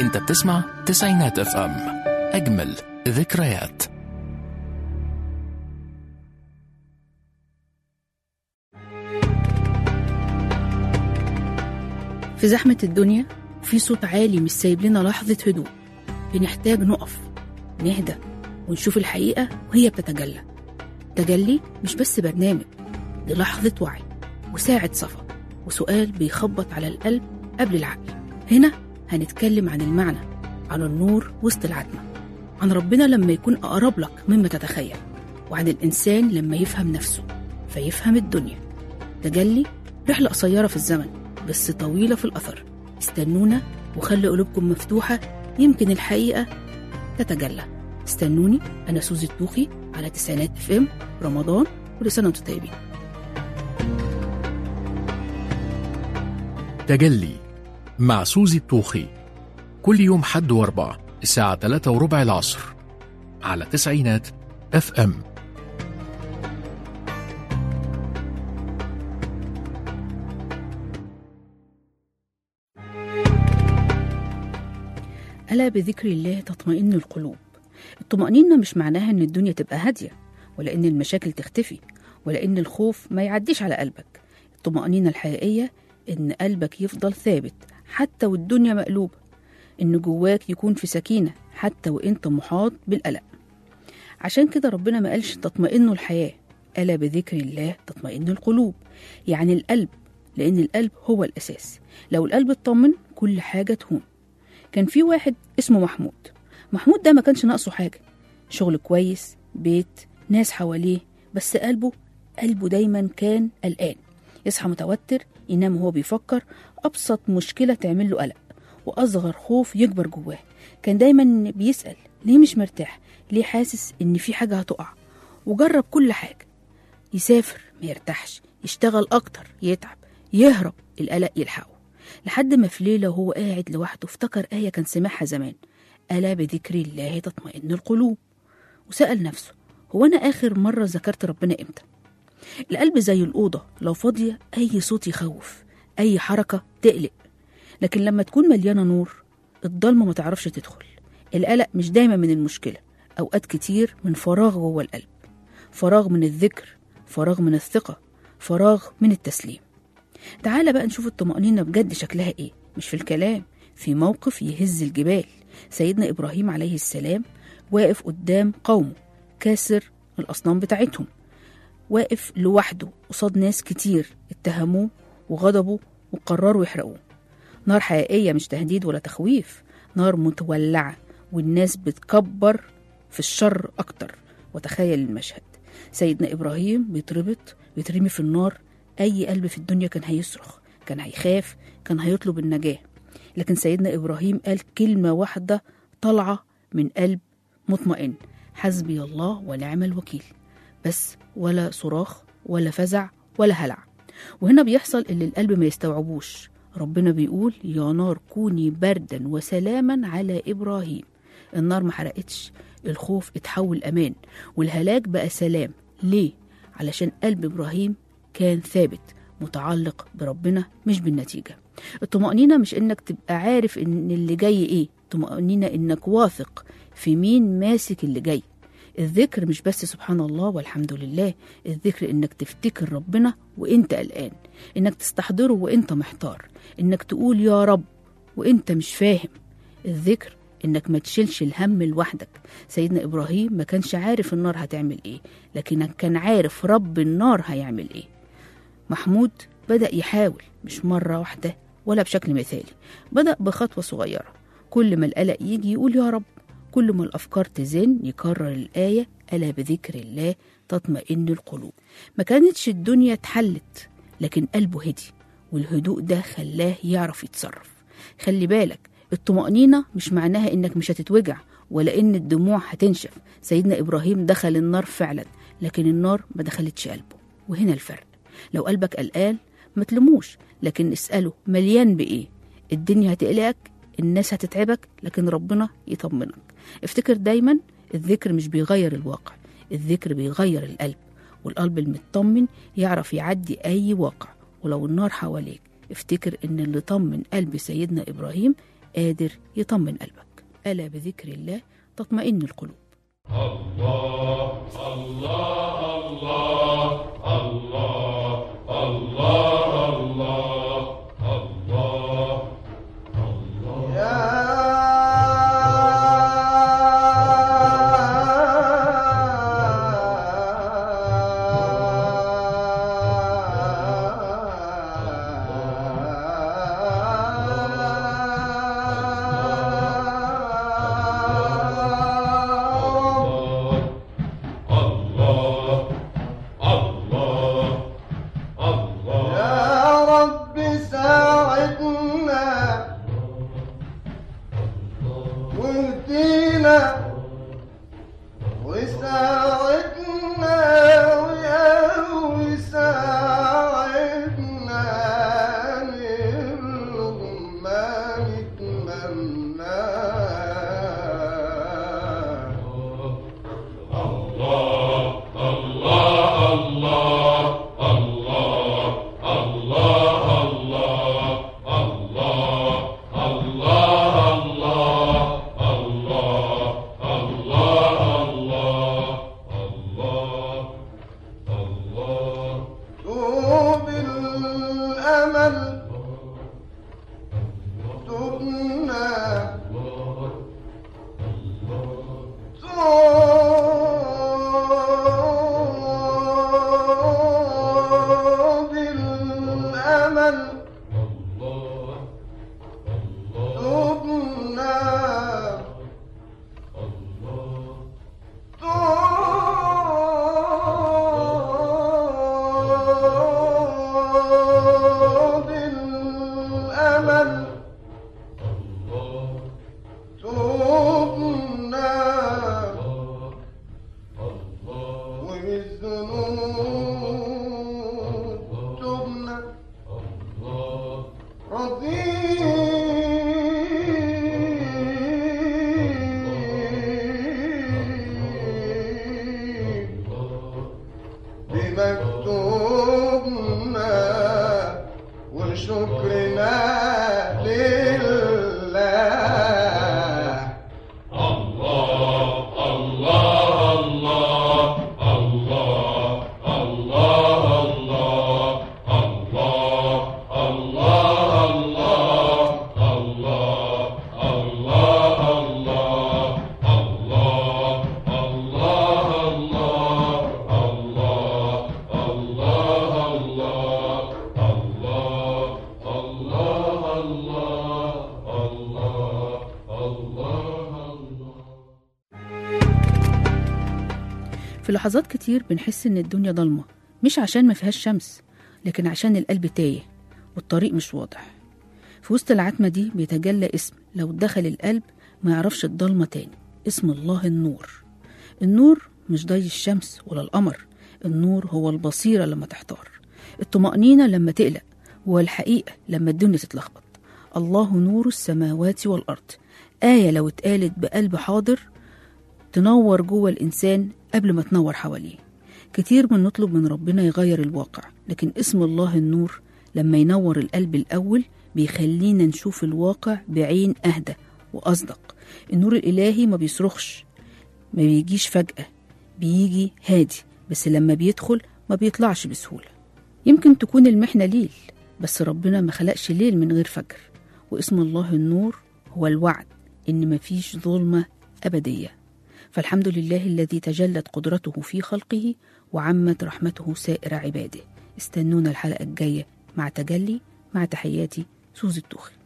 انت بتسمع تسعينات اف ام اجمل ذكريات في زحمة الدنيا في صوت عالي مش سايب لنا لحظة هدوء بنحتاج نقف نهدى ونشوف الحقيقة وهي بتتجلى تجلي مش بس برنامج دي لحظة وعي وساعة صفا وسؤال بيخبط على القلب قبل العقل هنا هنتكلم عن المعنى عن النور وسط العتمة عن ربنا لما يكون أقرب لك مما تتخيل وعن الإنسان لما يفهم نفسه فيفهم الدنيا تجلي رحلة قصيرة في الزمن بس طويلة في الأثر استنونا وخلي قلوبكم مفتوحة يمكن الحقيقة تتجلى استنوني أنا سوزي الطوخي على تسعينات اف ام رمضان كل سنة وانتم طيبين تجلي مع سوزي الطوخي كل يوم حد واربع الساعة 3 وربع العصر على تسعينات اف ام ألا بذكر الله تطمئن القلوب الطمأنينة مش معناها إن الدنيا تبقى هادية ولا إن المشاكل تختفي ولا إن الخوف ما يعديش على قلبك الطمأنينة الحقيقية إن قلبك يفضل ثابت حتى والدنيا مقلوبة إن جواك يكون في سكينة حتى وإنت محاط بالقلق عشان كده ربنا ما قالش تطمئن الحياة ألا بذكر الله تطمئن القلوب يعني القلب لأن القلب هو الأساس لو القلب اطمن كل حاجة تهون كان في واحد اسمه محمود محمود ده ما كانش ناقصه حاجة شغل كويس بيت ناس حواليه بس قلبه قلبه دايما كان قلقان يصحى متوتر ينام وهو بيفكر أبسط مشكلة تعمل له قلق وأصغر خوف يكبر جواه كان دايما بيسأل ليه مش مرتاح ليه حاسس إن في حاجة هتقع وجرب كل حاجة يسافر ما يرتاحش يشتغل أكتر يتعب يهرب القلق يلحقه لحد ما في ليلة وهو قاعد لوحده افتكر آية كان سمعها زمان ألا بذكر الله تطمئن القلوب وسأل نفسه هو أنا آخر مرة ذكرت ربنا إمتى؟ القلب زي الأوضة لو فاضية أي صوت يخوف أي حركة تقلق لكن لما تكون مليانة نور الضلمة ما تعرفش تدخل القلق مش دايما من المشكلة أوقات كتير من فراغ جوه القلب فراغ من الذكر فراغ من الثقة فراغ من التسليم تعال بقى نشوف الطمأنينة بجد شكلها إيه مش في الكلام في موقف يهز الجبال سيدنا إبراهيم عليه السلام واقف قدام قومه كاسر الأصنام بتاعتهم واقف لوحده قصاد ناس كتير اتهموه وغضبوا وقرروا يحرقوه نار حقيقية مش تهديد ولا تخويف نار متولعة والناس بتكبر في الشر أكتر وتخيل المشهد سيدنا إبراهيم بيتربط بيترمي في النار أي قلب في الدنيا كان هيصرخ كان هيخاف كان هيطلب النجاة لكن سيدنا إبراهيم قال كلمة واحدة طالعة من قلب مطمئن حسبي الله ونعم الوكيل بس ولا صراخ ولا فزع ولا هلع وهنا بيحصل اللي القلب ما يستوعبوش ربنا بيقول يا نار كوني بردا وسلاما على إبراهيم النار ما حرقتش الخوف اتحول أمان والهلاك بقى سلام ليه؟ علشان قلب إبراهيم كان ثابت متعلق بربنا مش بالنتيجة الطمأنينة مش إنك تبقى عارف إن اللي جاي إيه طمأنينة إنك واثق في مين ماسك اللي جاي الذكر مش بس سبحان الله والحمد لله الذكر إنك تفتكر ربنا وإنت قلقان إنك تستحضره وإنت محتار إنك تقول يا رب وإنت مش فاهم الذكر إنك ما تشيلش الهم لوحدك سيدنا إبراهيم ما كانش عارف النار هتعمل إيه لكن كان عارف رب النار هيعمل إيه محمود بدأ يحاول مش مرة واحدة ولا بشكل مثالي بدأ بخطوة صغيرة كل ما القلق يجي يقول يا رب كل ما الأفكار تزن يكرر الآية ألا بذكر الله تطمئن القلوب ما كانتش الدنيا اتحلت لكن قلبه هدي والهدوء ده خلاه يعرف يتصرف خلي بالك الطمأنينة مش معناها إنك مش هتتوجع ولا إن الدموع هتنشف سيدنا إبراهيم دخل النار فعلا لكن النار ما دخلتش قلبه وهنا الفرق لو قلبك قلقان ما تلموش لكن اسأله مليان بإيه الدنيا هتقلقك الناس هتتعبك لكن ربنا يطمنك افتكر دايما الذكر مش بيغير الواقع الذكر بيغير القلب والقلب المطمن يعرف يعدي أي واقع ولو النار حواليك افتكر إن اللي طمن قلب سيدنا إبراهيم قادر يطمن قلبك ألا بذكر الله تطمئن القلوب يا رب ساعدنا واهدينا وساعدنا ويا ساعدنا نبلغ ما نتمناه طوب الأمل تبنى طوب الأمل تبنى طوب الأمل تبنى والذنوب تبنى رضيت بمكتوبنا وشكرنا لله في لحظات كتير بنحس إن الدنيا ضلمة مش عشان ما فيهاش شمس لكن عشان القلب تايه والطريق مش واضح في وسط العتمة دي بيتجلى اسم لو دخل القلب ما يعرفش الضلمة تاني اسم الله النور النور مش ضي الشمس ولا القمر النور هو البصيرة لما تحتار الطمأنينة لما تقلق والحقيقة لما الدنيا تتلخبط الله نور السماوات والأرض آية لو اتقالت بقلب حاضر تنور جوه الإنسان قبل ما تنور حواليه كتير من نطلب من ربنا يغير الواقع لكن اسم الله النور لما ينور القلب الأول بيخلينا نشوف الواقع بعين أهدى وأصدق النور الإلهي ما بيصرخش ما بيجيش فجأة بيجي هادي بس لما بيدخل ما بيطلعش بسهولة يمكن تكون المحنة ليل بس ربنا ما خلقش ليل من غير فجر واسم الله النور هو الوعد إن مفيش ظلمة أبدية فالحمد لله الذي تجلت قدرته في خلقه وعمت رحمته سائر عباده استنونا الحلقة الجاية مع تجلي مع تحياتي سوزي التوخي